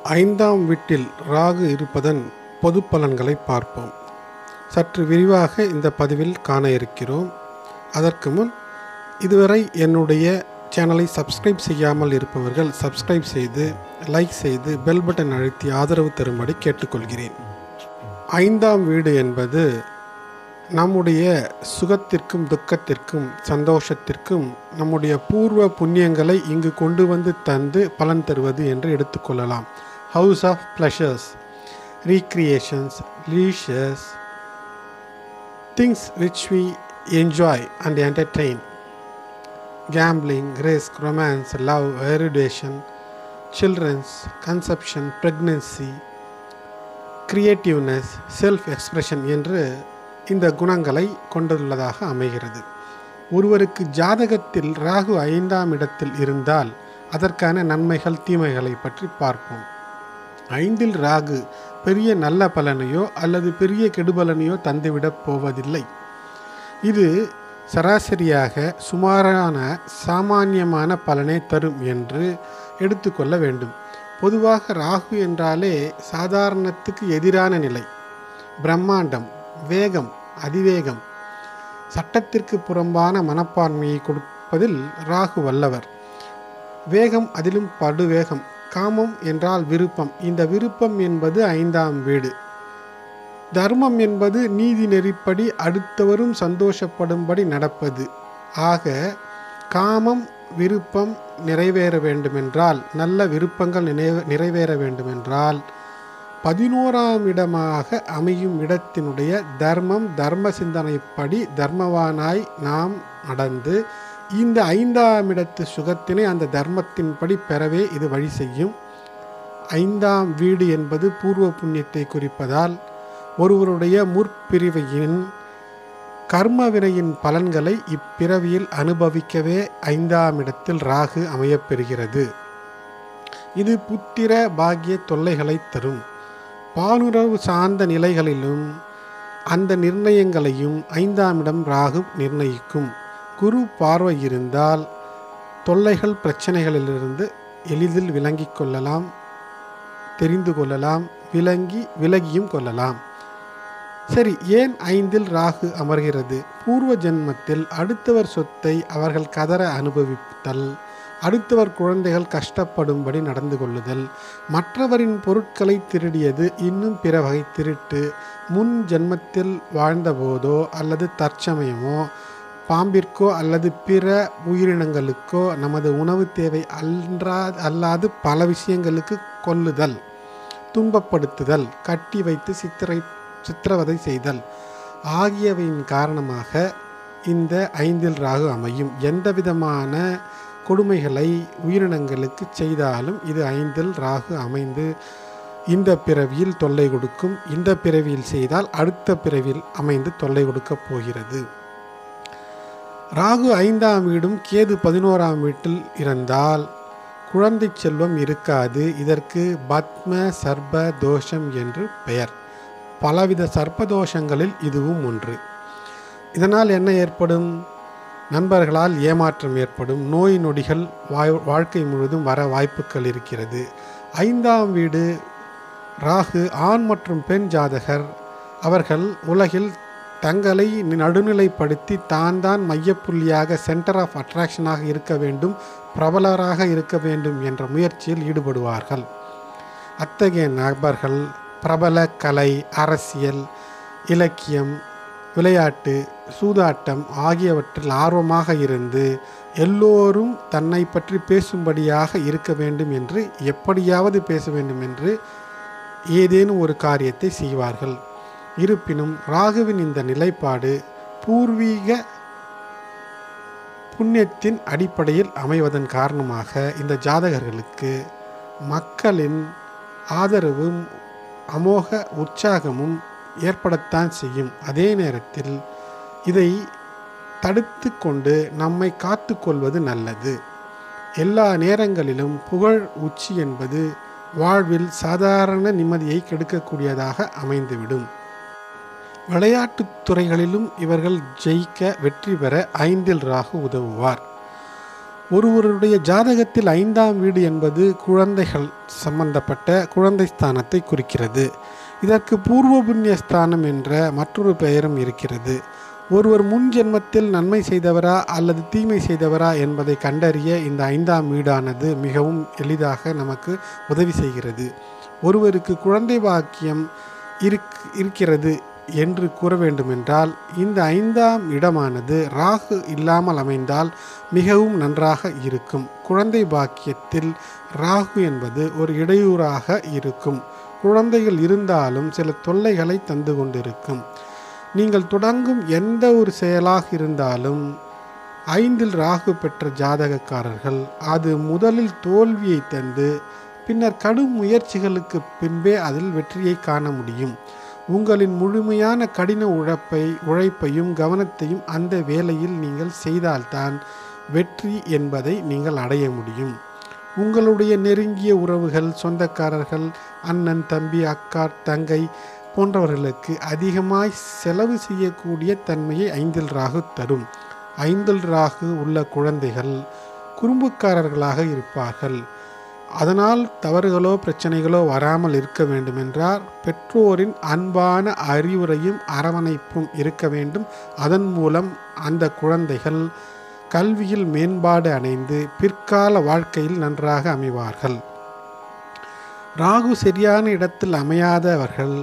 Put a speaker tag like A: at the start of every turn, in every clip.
A: ஐந்தாம் வீட்டில் ராகு இருப்பதன் பொது பலன்களை பார்ப்போம் சற்று விரிவாக இந்த பதிவில் காண இருக்கிறோம் அதற்கு முன் இதுவரை என்னுடைய சேனலை சப்ஸ்கிரைப் செய்யாமல் இருப்பவர்கள் சப்ஸ்கிரைப் செய்து லைக் செய்து பெல் பட்டன் அழுத்தி ஆதரவு தரும்படி கேட்டுக்கொள்கிறேன் ஐந்தாம் வீடு என்பது நம்முடைய சுகத்திற்கும் துக்கத்திற்கும் சந்தோஷத்திற்கும் நம்முடைய பூர்வ புண்ணியங்களை இங்கு கொண்டு வந்து தந்து பலன் தருவது என்று எடுத்துக்கொள்ளலாம் house of pleasures recreations leisures things which we enjoy and entertain gambling risk romance love erudition childrens conception pregnancy creativeness self expression என்று இந்த குணங்களை கொண்டுள்ளதாக அமைகிறது ஒருவருக்கு ஜாதகத்தில் ராகு ஐந்தாம் இடத்தில் இருந்தால் அதற்கான நன்மைகள் தீமைகளை பற்றி பார்ப்போம் ஐந்தில் ராகு பெரிய நல்ல பலனையோ அல்லது பெரிய கெடுபலனையோ தந்துவிடப் போவதில்லை இது சராசரியாக சுமாரான சாமானியமான பலனை தரும் என்று எடுத்துக்கொள்ள வேண்டும் பொதுவாக ராகு என்றாலே சாதாரணத்துக்கு எதிரான நிலை பிரம்மாண்டம் வேகம் அதிவேகம் சட்டத்திற்கு புறம்பான மனப்பான்மையை கொடுப்பதில் ராகு வல்லவர் வேகம் அதிலும் படுவேகம் காமம் என்றால் விருப்பம் இந்த விருப்பம் என்பது ஐந்தாம் வீடு தர்மம் என்பது நீதி நெறிப்படி அடுத்தவரும் சந்தோஷப்படும்படி நடப்பது ஆக காமம் விருப்பம் நிறைவேற வேண்டுமென்றால் நல்ல விருப்பங்கள் நினைவு நிறைவேற வேண்டுமென்றால் பதினோராம் இடமாக அமையும் இடத்தினுடைய தர்மம் தர்ம சிந்தனைப்படி தர்மவானாய் நாம் நடந்து இந்த ஐந்தாம் இடத்து சுகத்தினை அந்த தர்மத்தின்படி பெறவே இது வழி செய்யும் ஐந்தாம் வீடு என்பது பூர்வ புண்ணியத்தை குறிப்பதால் ஒருவருடைய முற்பிரிவையின் கர்ம வினையின் பலன்களை இப்பிறவியில் அனுபவிக்கவே ஐந்தாம் இடத்தில் ராகு அமையப்பெறுகிறது இது புத்திர பாக்கிய தொல்லைகளை தரும் பாலுறவு சார்ந்த நிலைகளிலும் அந்த நிர்ணயங்களையும் ஐந்தாம் இடம் ராகு நிர்ணயிக்கும் குரு பார்வை இருந்தால் தொல்லைகள் பிரச்சனைகளிலிருந்து எளிதில் விளங்கிக் கொள்ளலாம் தெரிந்து கொள்ளலாம் விளங்கி விலகியும் கொள்ளலாம் சரி ஏன் ஐந்தில் ராகு அமர்கிறது பூர்வ ஜென்மத்தில் அடுத்தவர் சொத்தை அவர்கள் கதற அனுபவித்தல் அடுத்தவர் குழந்தைகள் கஷ்டப்படும்படி நடந்து கொள்ளுதல் மற்றவரின் பொருட்களை திருடியது இன்னும் பிற வகை திருட்டு முன் ஜென்மத்தில் வாழ்ந்தபோதோ அல்லது தற்சமயமோ பாம்பிற்கோ அல்லது பிற உயிரினங்களுக்கோ நமது உணவு தேவை அன்றா அல்லாது பல விஷயங்களுக்கு கொல்லுதல் துன்பப்படுத்துதல் கட்டி வைத்து சித்திரை சித்திரவதை செய்தல் ஆகியவையின் காரணமாக இந்த ஐந்தில் ராகு அமையும் எந்த விதமான கொடுமைகளை உயிரினங்களுக்கு செய்தாலும் இது ஐந்தில் ராகு அமைந்து இந்த பிறவியில் தொல்லை கொடுக்கும் இந்த பிறவியில் செய்தால் அடுத்த பிறவியில் அமைந்து தொல்லை கொடுக்கப் போகிறது ராகு ஐந்தாம் வீடும் கேது பதினோராம் வீட்டில் இருந்தால் குழந்தை செல்வம் இருக்காது இதற்கு பத்ம சர்ப தோஷம் என்று பெயர் பலவித சர்ப்பதோஷங்களில் இதுவும் ஒன்று இதனால் என்ன ஏற்படும் நண்பர்களால் ஏமாற்றம் ஏற்படும் நோய் நொடிகள் வாழ்க்கை முழுவதும் வர வாய்ப்புகள் இருக்கிறது ஐந்தாம் வீடு ராகு ஆண் மற்றும் பெண் ஜாதகர் அவர்கள் உலகில் தங்களை நடுநிலைப்படுத்தி தான் தான் மையப்புள்ளியாக சென்டர் ஆஃப் அட்ராக்ஷனாக இருக்க வேண்டும் பிரபலராக இருக்க வேண்டும் என்ற முயற்சியில் ஈடுபடுவார்கள் அத்தகைய நபர்கள் பிரபல கலை அரசியல் இலக்கியம் விளையாட்டு சூதாட்டம் ஆகியவற்றில் ஆர்வமாக இருந்து எல்லோரும் தன்னை பற்றி பேசும்படியாக இருக்க வேண்டும் என்று எப்படியாவது பேச வேண்டும் என்று ஏதேனும் ஒரு காரியத்தை செய்வார்கள் இருப்பினும் ராகுவின் இந்த நிலைப்பாடு பூர்வீக புண்ணியத்தின் அடிப்படையில் அமைவதன் காரணமாக இந்த ஜாதகர்களுக்கு மக்களின் ஆதரவும் அமோக உற்சாகமும் ஏற்படத்தான் செய்யும் அதே நேரத்தில் இதை தடுத்து கொண்டு நம்மை காத்து கொள்வது நல்லது எல்லா நேரங்களிலும் புகழ் உச்சி என்பது வாழ்வில் சாதாரண நிம்மதியை கெடுக்கக்கூடியதாக அமைந்துவிடும் விளையாட்டுத் துறைகளிலும் இவர்கள் ஜெயிக்க வெற்றி பெற ஐந்தில் ராகு உதவுவார் ஒருவருடைய ஜாதகத்தில் ஐந்தாம் வீடு என்பது குழந்தைகள் சம்பந்தப்பட்ட குழந்தை ஸ்தானத்தை குறிக்கிறது இதற்கு பூர்வ புண்ணிய ஸ்தானம் என்ற மற்றொரு பெயரும் இருக்கிறது ஒருவர் முன் ஜென்மத்தில் நன்மை செய்தவரா அல்லது தீமை செய்தவரா என்பதை கண்டறிய இந்த ஐந்தாம் வீடானது மிகவும் எளிதாக நமக்கு உதவி செய்கிறது ஒருவருக்கு குழந்தை பாக்கியம் இருக் இருக்கிறது என்று கூற வேண்டுமென்றால் இந்த ஐந்தாம் இடமானது ராகு இல்லாமல் அமைந்தால் மிகவும் நன்றாக இருக்கும் குழந்தை பாக்கியத்தில் ராகு என்பது ஒரு இடையூறாக இருக்கும் குழந்தைகள் இருந்தாலும் சில தொல்லைகளை தந்து கொண்டிருக்கும் நீங்கள் தொடங்கும் எந்த ஒரு செயலாக இருந்தாலும் ஐந்தில் ராகு பெற்ற ஜாதகக்காரர்கள் அது முதலில் தோல்வியை தந்து பின்னர் கடும் முயற்சிகளுக்கு பின்பே அதில் வெற்றியை காண முடியும் உங்களின் முழுமையான கடின உழைப்பை உழைப்பையும் கவனத்தையும் அந்த வேலையில் நீங்கள் செய்தால்தான் வெற்றி என்பதை நீங்கள் அடைய முடியும் உங்களுடைய நெருங்கிய உறவுகள் சொந்தக்காரர்கள் அண்ணன் தம்பி அக்கா தங்கை போன்றவர்களுக்கு அதிகமாய் செலவு செய்யக்கூடிய தன்மையை ஐந்தில் ராகு தரும் ஐந்தில் ராகு உள்ள குழந்தைகள் குறும்புக்காரர்களாக இருப்பார்கள் அதனால் தவறுகளோ பிரச்சனைகளோ வராமல் இருக்க வேண்டுமென்றால் பெற்றோரின் அன்பான அறிவுரையும் அரவணைப்பும் இருக்க வேண்டும் அதன் மூலம் அந்த குழந்தைகள் கல்வியில் மேம்பாடு அடைந்து பிற்கால வாழ்க்கையில் நன்றாக அமைவார்கள் ராகு சரியான இடத்தில் அமையாதவர்கள்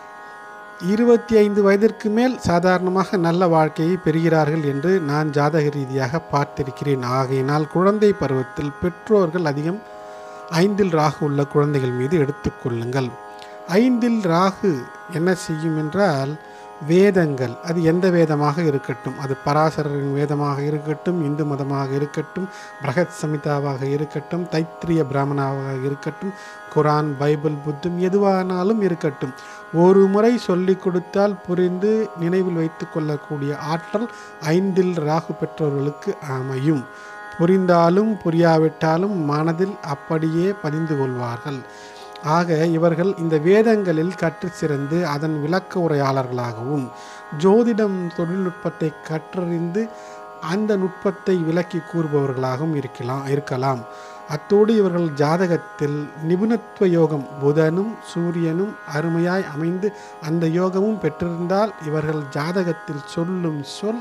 A: இருபத்தி ஐந்து வயதிற்கு மேல் சாதாரணமாக நல்ல வாழ்க்கையை பெறுகிறார்கள் என்று நான் ஜாதக ரீதியாக பார்த்திருக்கிறேன் ஆகையினால் குழந்தை பருவத்தில் பெற்றோர்கள் அதிகம் ஐந்தில் ராகு உள்ள குழந்தைகள் மீது எடுத்துக்கொள்ளுங்கள் ஐந்தில் ராகு என்ன செய்யும் என்றால் வேதங்கள் அது எந்த வேதமாக இருக்கட்டும் அது பராசரரின் வேதமாக இருக்கட்டும் இந்து மதமாக இருக்கட்டும் பிரகத் சமிதாவாக இருக்கட்டும் தைத்திரிய பிராமணாவாக இருக்கட்டும் குரான் பைபிள் புத்தம் எதுவானாலும் இருக்கட்டும் ஒரு முறை சொல்லிக் கொடுத்தால் புரிந்து நினைவில் வைத்து கொள்ளக்கூடிய ஆற்றல் ஐந்தில் ராகு பெற்றவர்களுக்கு அமையும் புரிந்தாலும் புரியாவிட்டாலும் மனதில் அப்படியே பதிந்து கொள்வார்கள் ஆக இவர்கள் இந்த வேதங்களில் கற்று சிறந்து அதன் விளக்க உரையாளர்களாகவும் ஜோதிடம் தொழில்நுட்பத்தை கற்றறிந்து அந்த நுட்பத்தை விளக்கி கூறுபவர்களாகவும் இருக்கலாம் இருக்கலாம் அத்தோடு இவர்கள் ஜாதகத்தில் நிபுணத்துவ யோகம் புதனும் சூரியனும் அருமையாய் அமைந்து அந்த யோகமும் பெற்றிருந்தால் இவர்கள் ஜாதகத்தில் சொல்லும் சொல்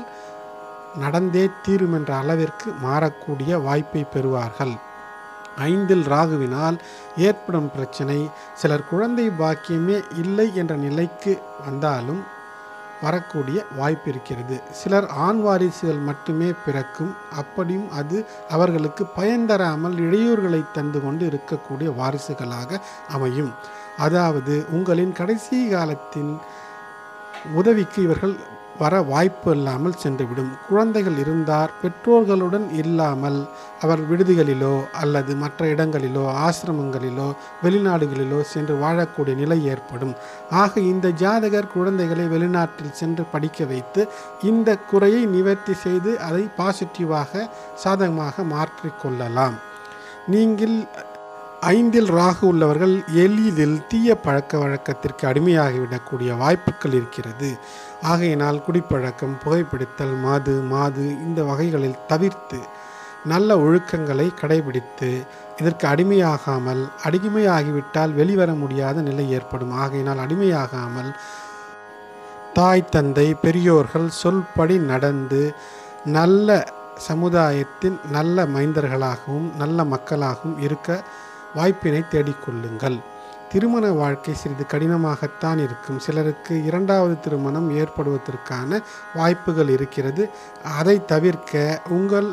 A: நடந்தே தீரும் என்ற அளவிற்கு மாறக்கூடிய வாய்ப்பை பெறுவார்கள் ஐந்தில் ராகுவினால் ஏற்படும் பிரச்சனை சிலர் குழந்தை பாக்கியமே இல்லை என்ற நிலைக்கு வந்தாலும் வரக்கூடிய வாய்ப்பு இருக்கிறது சிலர் ஆண் வாரிசுகள் மட்டுமே பிறக்கும் அப்படியும் அது அவர்களுக்கு பயன் தராமல் இடையூறுகளை தந்து கொண்டு இருக்கக்கூடிய வாரிசுகளாக அமையும் அதாவது உங்களின் கடைசி காலத்தின் உதவிக்கு இவர்கள் வர வாய்ப்பு இல்லாமல் சென்றுவிடும் குழந்தைகள் இருந்தார் பெற்றோர்களுடன் இல்லாமல் அவர் விடுதிகளிலோ அல்லது மற்ற இடங்களிலோ ஆசிரமங்களிலோ வெளிநாடுகளிலோ சென்று வாழக்கூடிய நிலை ஏற்படும் ஆக இந்த ஜாதகர் குழந்தைகளை வெளிநாட்டில் சென்று படிக்க வைத்து இந்த குறையை நிவர்த்தி செய்து அதை பாசிட்டிவாக சாதகமாக மாற்றிக்கொள்ளலாம் நீங்கள் ஐந்தில் ராகு உள்ளவர்கள் எளிதில் தீய பழக்க வழக்கத்திற்கு அடிமையாகிவிடக்கூடிய வாய்ப்புகள் இருக்கிறது ஆகையினால் குடிப்பழக்கம் புகைப்பிடித்தல் மது மாது இந்த வகைகளில் தவிர்த்து நல்ல ஒழுக்கங்களை கடைபிடித்து இதற்கு அடிமையாகாமல் அடிமையாகிவிட்டால் வெளிவர முடியாத நிலை ஏற்படும் ஆகையினால் அடிமையாகாமல் தாய் தந்தை பெரியோர்கள் சொல்படி நடந்து நல்ல சமுதாயத்தின் நல்ல மைந்தர்களாகவும் நல்ல மக்களாகவும் இருக்க வாய்ப்பினை தேடிக்கொள்ளுங்கள் திருமண வாழ்க்கை சிறிது கடினமாகத்தான் இருக்கும் சிலருக்கு இரண்டாவது திருமணம் ஏற்படுவதற்கான வாய்ப்புகள் இருக்கிறது அதை தவிர்க்க உங்கள்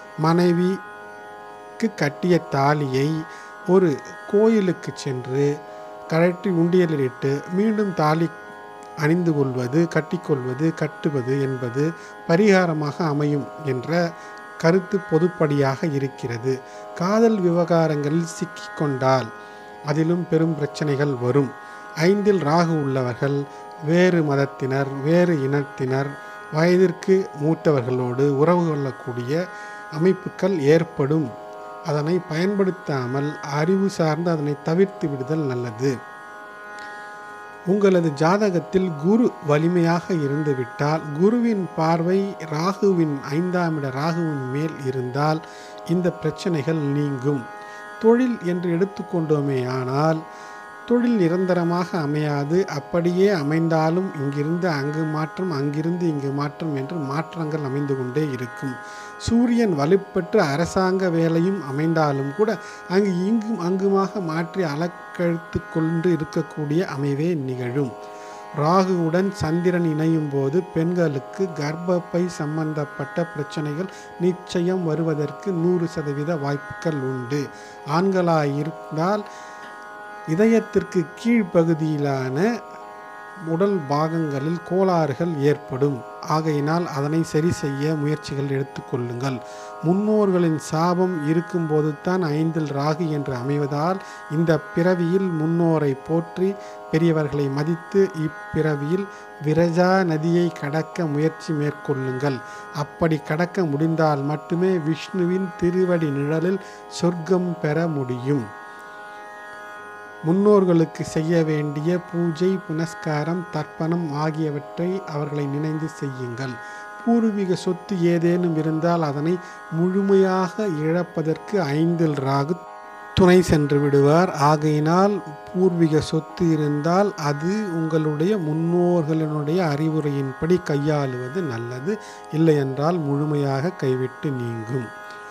A: மனைவிக்கு கட்டிய தாலியை ஒரு கோயிலுக்கு சென்று கழற்றி உண்டியலிட்டு மீண்டும் தாலி அணிந்து கொள்வது கட்டிக்கொள்வது கட்டுவது என்பது பரிகாரமாக அமையும் என்ற கருத்து பொதுப்படியாக இருக்கிறது காதல் விவகாரங்களில் சிக்கிக்கொண்டால் அதிலும் பெரும் பிரச்சனைகள் வரும் ஐந்தில் ராகு உள்ளவர்கள் வேறு மதத்தினர் வேறு இனத்தினர் வயதிற்கு மூத்தவர்களோடு உறவு கொள்ளக்கூடிய அமைப்புகள் ஏற்படும் அதனை பயன்படுத்தாமல் அறிவு சார்ந்து அதனை தவிர்த்து விடுதல் நல்லது உங்களது ஜாதகத்தில் குரு வலிமையாக இருந்துவிட்டால் குருவின் பார்வை ராகுவின் ஐந்தாம் இட ராகுவின் மேல் இருந்தால் இந்த பிரச்சனைகள் நீங்கும் தொழில் என்று எடுத்துக்கொண்டோமே ஆனால் தொழில் நிரந்தரமாக அமையாது அப்படியே அமைந்தாலும் இங்கிருந்து அங்கு மாற்றம் அங்கிருந்து இங்கு மாற்றம் என்று மாற்றங்கள் அமைந்து கொண்டே இருக்கும் சூரியன் வலுப்பெற்று அரசாங்க வேலையும் அமைந்தாலும் கூட அங்கு இங்கும் அங்குமாக மாற்றி அலக்கழித்து கொண்டு இருக்கக்கூடிய அமைவே நிகழும் ராகுவுடன் சந்திரன் இணையும் போது பெண்களுக்கு கர்ப்பப்பை சம்பந்தப்பட்ட பிரச்சனைகள் நிச்சயம் வருவதற்கு நூறு சதவீத வாய்ப்புகள் உண்டு ஆண்களாயிருந்தால் இதயத்திற்கு கீழ்ப்பகுதியிலான உடல் பாகங்களில் கோளாறுகள் ஏற்படும் ஆகையினால் அதனை சரி செய்ய முயற்சிகள் எடுத்துக்கொள்ளுங்கள் முன்னோர்களின் சாபம் இருக்கும்போது தான் ஐந்தில் ராகு என்று அமைவதால் இந்த பிறவியில் முன்னோரை போற்றி பெரியவர்களை மதித்து இப்பிறவியில் விரஜா நதியை கடக்க முயற்சி மேற்கொள்ளுங்கள் அப்படி கடக்க முடிந்தால் மட்டுமே விஷ்ணுவின் திருவடி நிழலில் சொர்க்கம் பெற முடியும் முன்னோர்களுக்கு செய்ய வேண்டிய பூஜை புனஸ்காரம் தர்ப்பணம் ஆகியவற்றை அவர்களை நினைந்து செய்யுங்கள் பூர்வீக சொத்து ஏதேனும் இருந்தால் அதனை முழுமையாக இழப்பதற்கு ஐந்தில் ராகு துணை சென்று விடுவார் ஆகையினால் பூர்வீக சொத்து இருந்தால் அது உங்களுடைய முன்னோர்களினுடைய அறிவுரையின்படி கையாளுவது நல்லது இல்லையென்றால் முழுமையாக கைவிட்டு நீங்கும்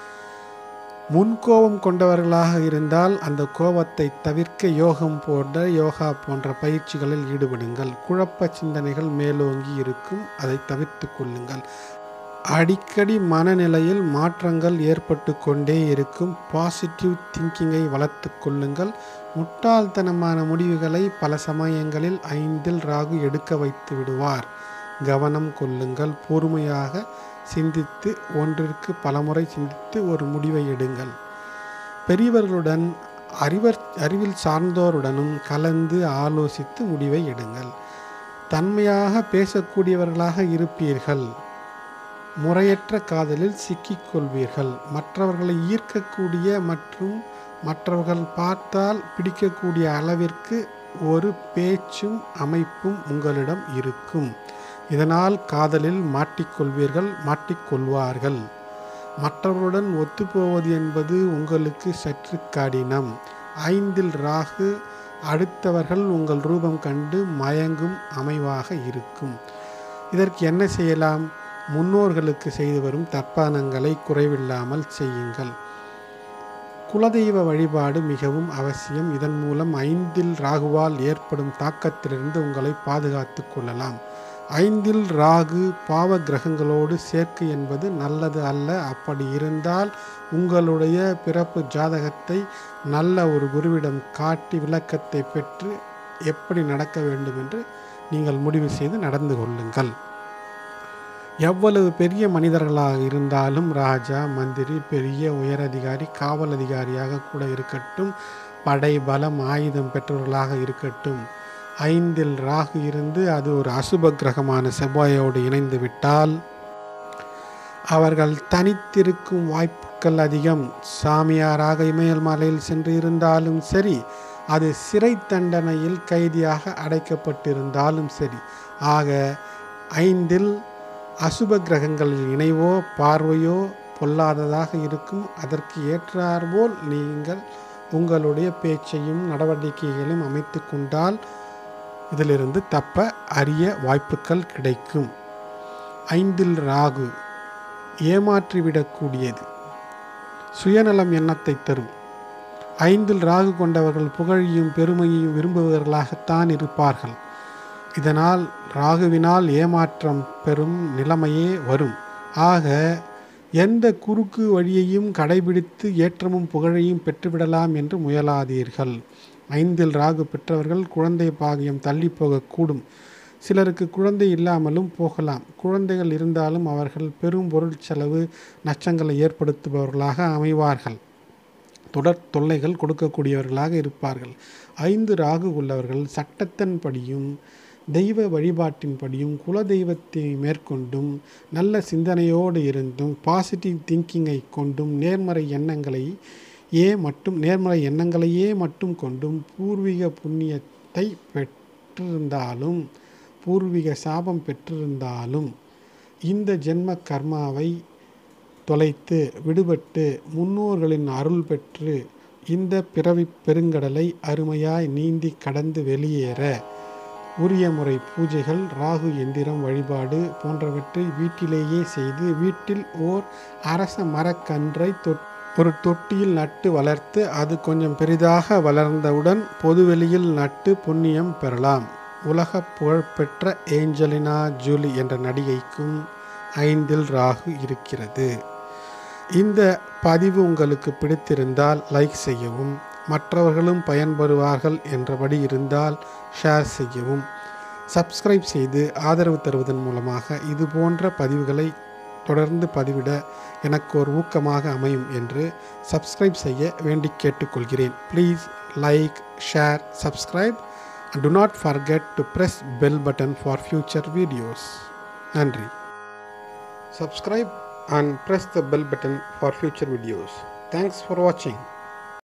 A: முன்கோபம் கொண்டவர்களாக இருந்தால் அந்த கோபத்தை தவிர்க்க யோகம் போன்ற யோகா போன்ற பயிற்சிகளில் ஈடுபடுங்கள் குழப்ப சிந்தனைகள் மேலோங்கி இருக்கும் அதை தவிர்த்து கொள்ளுங்கள் அடிக்கடி மனநிலையில் மாற்றங்கள் ஏற்பட்டு கொண்டே இருக்கும் பாசிட்டிவ் திங்கிங்கை வளர்த்து கொள்ளுங்கள் முட்டாள்தனமான முடிவுகளை பல சமயங்களில் ஐந்தில் ராகு எடுக்க வைத்து விடுவார் கவனம் கொள்ளுங்கள் பொறுமையாக சிந்தித்து ஒன்றிற்கு பலமுறை சிந்தித்து ஒரு முடிவை எடுங்கள் பெரியவர்களுடன் அறிவர் அறிவில் சார்ந்தோருடனும் கலந்து ஆலோசித்து முடிவை எடுங்கள் தன்மையாக பேசக்கூடியவர்களாக இருப்பீர்கள் முறையற்ற காதலில் சிக்கிக்கொள்வீர்கள் மற்றவர்களை ஈர்க்கக்கூடிய மற்றும் மற்றவர்கள் பார்த்தால் பிடிக்கக்கூடிய அளவிற்கு ஒரு பேச்சும் அமைப்பும் உங்களிடம் இருக்கும் இதனால் காதலில் மாட்டிக்கொள்வீர்கள் மாட்டிக்கொள்வார்கள் மற்றவர்களுடன் ஒத்துப்போவது என்பது உங்களுக்கு சற்று கடினம் ஐந்தில் ராகு அடுத்தவர்கள் உங்கள் ரூபம் கண்டு மயங்கும் அமைவாக இருக்கும் இதற்கு என்ன செய்யலாம் முன்னோர்களுக்கு செய்து வரும் தர்ப்பணங்களை குறைவில்லாமல் செய்யுங்கள் குலதெய்வ வழிபாடு மிகவும் அவசியம் இதன் மூலம் ஐந்தில் ராகுவால் ஏற்படும் தாக்கத்திலிருந்து உங்களை பாதுகாத்து கொள்ளலாம் ஐந்தில் ராகு பாவ கிரகங்களோடு சேர்க்கை என்பது நல்லது அல்ல அப்படி இருந்தால் உங்களுடைய பிறப்பு ஜாதகத்தை நல்ல ஒரு குருவிடம் காட்டி விளக்கத்தை பெற்று எப்படி நடக்க வேண்டும் என்று நீங்கள் முடிவு செய்து நடந்து கொள்ளுங்கள் எவ்வளவு பெரிய மனிதர்களாக இருந்தாலும் ராஜா மந்திரி பெரிய உயரதிகாரி காவல் அதிகாரியாக கூட இருக்கட்டும் படை பலம் ஆயுதம் பெற்றவர்களாக இருக்கட்டும் ஐந்தில் ராகு இருந்து அது ஒரு அசுப கிரகமான செவ்வாயோடு இணைந்து விட்டால் அவர்கள் தனித்திருக்கும் வாய்ப்புகள் அதிகம் சாமியாராக இமயல் மலையில் சென்று இருந்தாலும் சரி அது சிறை தண்டனையில் கைதியாக அடைக்கப்பட்டிருந்தாலும் சரி ஆக ஐந்தில் அசுப கிரகங்களில் இணைவோ பார்வையோ பொல்லாததாக இருக்கும் அதற்கு ஏற்றாற்போல் நீங்கள் உங்களுடைய பேச்சையும் நடவடிக்கைகளையும் அமைத்து கொண்டால் இதிலிருந்து தப்ப அரிய வாய்ப்புகள் கிடைக்கும் ஐந்தில் ராகு ஏமாற்றிவிடக்கூடியது சுயநலம் எண்ணத்தை தரும் ஐந்தில் ராகு கொண்டவர்கள் புகழையும் பெருமையையும் விரும்புபவர்களாகத்தான் இருப்பார்கள் இதனால் ராகுவினால் ஏமாற்றம் பெறும் நிலைமையே வரும் ஆக எந்த குறுக்கு வழியையும் கடைபிடித்து ஏற்றமும் புகழையும் பெற்றுவிடலாம் என்று முயலாதீர்கள் ஐந்தில் ராகு பெற்றவர்கள் குழந்தை பாகியம் தள்ளி போகக்கூடும் சிலருக்கு குழந்தை இல்லாமலும் போகலாம் குழந்தைகள் இருந்தாலும் அவர்கள் பெரும் பொருள் செலவு நஷ்டங்களை ஏற்படுத்துபவர்களாக அமைவார்கள் தொடர் தொல்லைகள் கொடுக்கக்கூடியவர்களாக இருப்பார்கள் ஐந்து ராகு உள்ளவர்கள் சட்டத்தின்படியும் தெய்வ வழிபாட்டின்படியும் குல தெய்வத்தை மேற்கொண்டும் நல்ல சிந்தனையோடு இருந்தும் பாசிட்டிவ் திங்கிங்கை கொண்டும் நேர்மறை எண்ணங்களை ஏ மட்டும் நேர்மறை எண்ணங்களையே மட்டும் கொண்டும் பூர்வீக புண்ணியத்தை பெற்றிருந்தாலும் பூர்வீக சாபம் பெற்றிருந்தாலும் இந்த ஜென்ம கர்மாவை தொலைத்து விடுபட்டு முன்னோர்களின் அருள் பெற்று இந்த பிறவி பெருங்கடலை அருமையாய் நீந்தி கடந்து வெளியேற உரிய முறை பூஜைகள் ராகு எந்திரம் வழிபாடு போன்றவற்றை வீட்டிலேயே செய்து வீட்டில் ஓர் அரச மரக்கன்றை தொட் ஒரு தொட்டியில் நட்டு வளர்த்து அது கொஞ்சம் பெரிதாக வளர்ந்தவுடன் பொதுவெளியில் நட்டு புண்ணியம் பெறலாம் உலக புகழ்பெற்ற ஏஞ்சலினா ஜூலி என்ற நடிகைக்கும் ஐந்தில் ராகு இருக்கிறது இந்த பதிவு உங்களுக்கு பிடித்திருந்தால் லைக் செய்யவும் மற்றவர்களும் பயன்பெறுவார்கள் என்றபடி இருந்தால் ஷேர் செய்யவும் சப்ஸ்கிரைப் செய்து ஆதரவு தருவதன் மூலமாக இது போன்ற பதிவுகளை தொடர்ந்து பதிவிட எனக்கு ஒரு ஊக்கமாக அமையும் என்று சப்ஸ்கிரைப் செய்ய வேண்டி கேட்டுக்கொள்கிறேன் please like share subscribe and do not forget to press bell button for future videos நன்றி subscribe and press the bell button for future videos thanks for watching